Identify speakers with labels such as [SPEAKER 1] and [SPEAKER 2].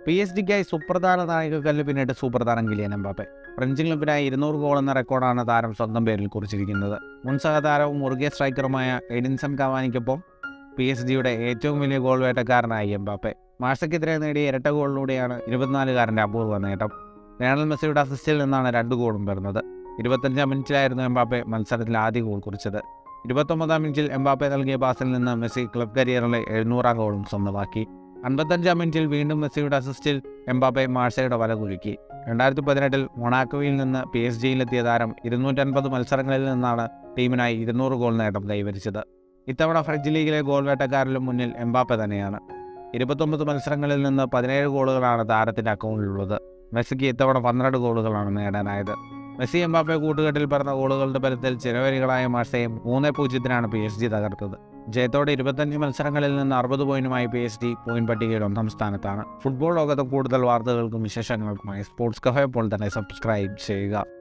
[SPEAKER 1] P S ഡിക്കായി സുപ്രധാന നായകക്കല്ല് പിന്നിട്ട് സുപ്രധാനം കിലിയൻ എംബാപ്പെ ഫ്രഞ്ച് ക്ലബിനായി ഇരുന്നൂറ് ഗോൾ എന്ന റെക്കോർഡാണ് താരം സ്വന്തം പേരിൽ കുറിച്ചിരിക്കുന്നത് മുൻ സഹതാരവും മുറുകിയ സ്ട്രൈക്കറുമായ എഡിൻസൺ കവാനിക്കൊപ്പം പി എസ് ജിയുടെ ഏറ്റവും വലിയ ഗോൾ വേട്ടക്കാരനായി എംബാപ്പെ മാഴ്സയ്ക്കെതിരെ നേടിയ ഇരട്ട ഗോളിലൂടെയാണ് ഇരുപത്തിനാലുകാരൻ്റെ അപൂർവ നേട്ടം ലയണൽ മെസ്സിയുടെ അസിസ്റ്റിൽ നിന്നാണ് രണ്ട് ഗോളും വരുന്നത് ഇരുപത്തഞ്ചാം മിനിറ്റിലായിരുന്നു എംബാപ്പെ മത്സരത്തിൽ ആദ്യ ഗോൾ കുറിച്ചത് ഇരുപത്തൊമ്പതാം മിനിറ്റിൽ എംബാപ്പെ നൽകിയ പാസിൽ നിന്ന് മെസ്സി ക്ലബ് കരിയറിലെ എഴുന്നൂറാം ഗോളും സ്വന്തമാക്കി അൻപത്തഞ്ചാം മിനിറ്റിൽ വീണ്ടും മെസ്സിയുടെ അസിസ്റ്റിൽ എംബാപ്പെ മാഴ്സയുടെ വല കുലുക്കി രണ്ടായിരത്തി പതിനെട്ടിൽ മൊണാക്കോയിൽ നിന്ന് പി എസ് ജിയിലെത്തിയ താരം ഇരുന്നൂറ്റൻപത് മത്സരങ്ങളിൽ നിന്നാണ് ടീമിനായി ഇരുന്നൂറ് ഗോൾ നേട്ടം കൈവരിച്ചത് ഇത്തവണ ഫ്രഞ്ച് ലീഗിലെ ഗോൾ വേട്ടക്കാരിലും മുന്നിൽ എംബാപ്പെ തന്നെയാണ് ഇരുപത്തൊമ്പത് മത്സരങ്ങളിൽ നിന്ന് പതിനേഴ് ഗോളുകളാണ് താരത്തിൻ്റെ അക്കൗണ്ടിലുള്ളത് മെസ്സിക്ക് ഇത്തവണ പന്ത്രണ്ട് ഗോളുകളാണ് നേടാനായത് മെസ്സി എംബാപ്പെ കൂട്ടുകെട്ടിൽ പറഞ്ഞ ഗോളുകളുടെ ബലത്തിൽ ചിരവരികളായ മാഴ്സയെ മൂന്ന് പൂജ്യത്തിനാണ് പി എസ് ജി തകർത്തത് ജയത്തോടെ ഇരുപത്തഞ്ച് മത്സരങ്ങളിൽ നിന്ന് അറുപത് പോയിന്റുമായി പി എസ് ജി പോയിന്റ് പട്ടികയിൽ ഒന്നാം സ്ഥാനത്താണ് ഫുട്ബോൾ ലോകത്ത് കൂടുതൽ വാർത്തകൾക്കും വിശേഷങ്ങൾക്കുമായി സ്പോർട്സ് കഫേ ഇപ്പോൾ തന്നെ സബ്സ്ക്രൈബ് ചെയ്യുക